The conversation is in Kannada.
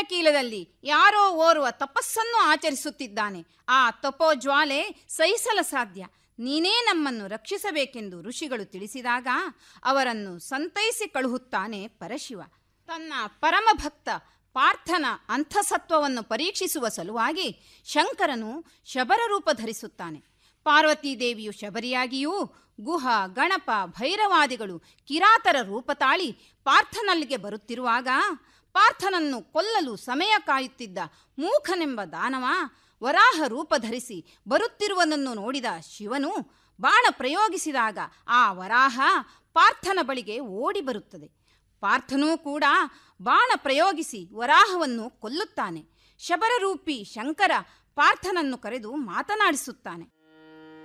ಇಂದ್ರಕೀಲದಲ್ಲಿ ಯಾರೋ ಓರ್ವ ತಪಸ್ಸನ್ನು ಆಚರಿಸುತ್ತಿದ್ದಾನೆ ಆ ತಪೋಜ್ವಾಲೆ ಸಹಿಸಲ ಸಾಧ್ಯ ನೀನೇ ನಮ್ಮನ್ನು ರಕ್ಷಿಸಬೇಕೆಂದು ಋಷಿಗಳು ತಿಳಿಸಿದಾಗ ಅವರನ್ನು ಸಂತೈಸಿ ಕಳುಹುತ್ತಾನೆ ಪರಶಿವ ತನ್ನ ಪರಮಭಕ್ತ ಪಾರ್ಥನ ಅಂತಸತ್ವವನ್ನು ಪರೀಕ್ಷಿಸುವ ಸಲುವಾಗಿ ಶಂಕರನು ಶಬರ ರೂಪ ಧರಿಸುತ್ತಾನೆ ಪಾರ್ವತೀದೇವಿಯು ಶಬರಿಯಾಗಿಯೂ ಗುಹ ಗಣಪ ಭೈರವಾದಿಗಳು ಕಿರಾತರ ರೂಪ ತಾಳಿ ಪಾರ್ಥನಲ್ಲಿಗೆ ಬರುತ್ತಿರುವಾಗ ಪಾರ್ಥನನ್ನು ಕೊಲ್ಲಲು ಸಮಯ ಕಾಯುತ್ತಿದ್ದ ಮೂಖನೆಂಬ ದಾನವ ವರಾಹ ರೂಪ ಧರಿಸಿ ಬರುತ್ತಿರುವುದನ್ನು ನೋಡಿದ ಶಿವನು ಬಾಣ ಪ್ರಯೋಗಿಸಿದಾಗ ಆ ವರಾಹ ಪಾರ್ಥನ ಬಳಿಗೆ ಓಡಿ ಬರುತ್ತದೆ ಪಾರ್ಥನೂ ಕೂಡ ಬಾಣ ಪ್ರಯೋಗಿಸಿ ವರಾಹವನ್ನು ಕೊಲ್ಲುತ್ತಾನೆ ಶಬರರೂಪಿ ಶಂಕರ ಪಾರ್ಥನನ್ನು ಕರೆದು ಮಾತನಾಡಿಸುತ್ತಾನೆ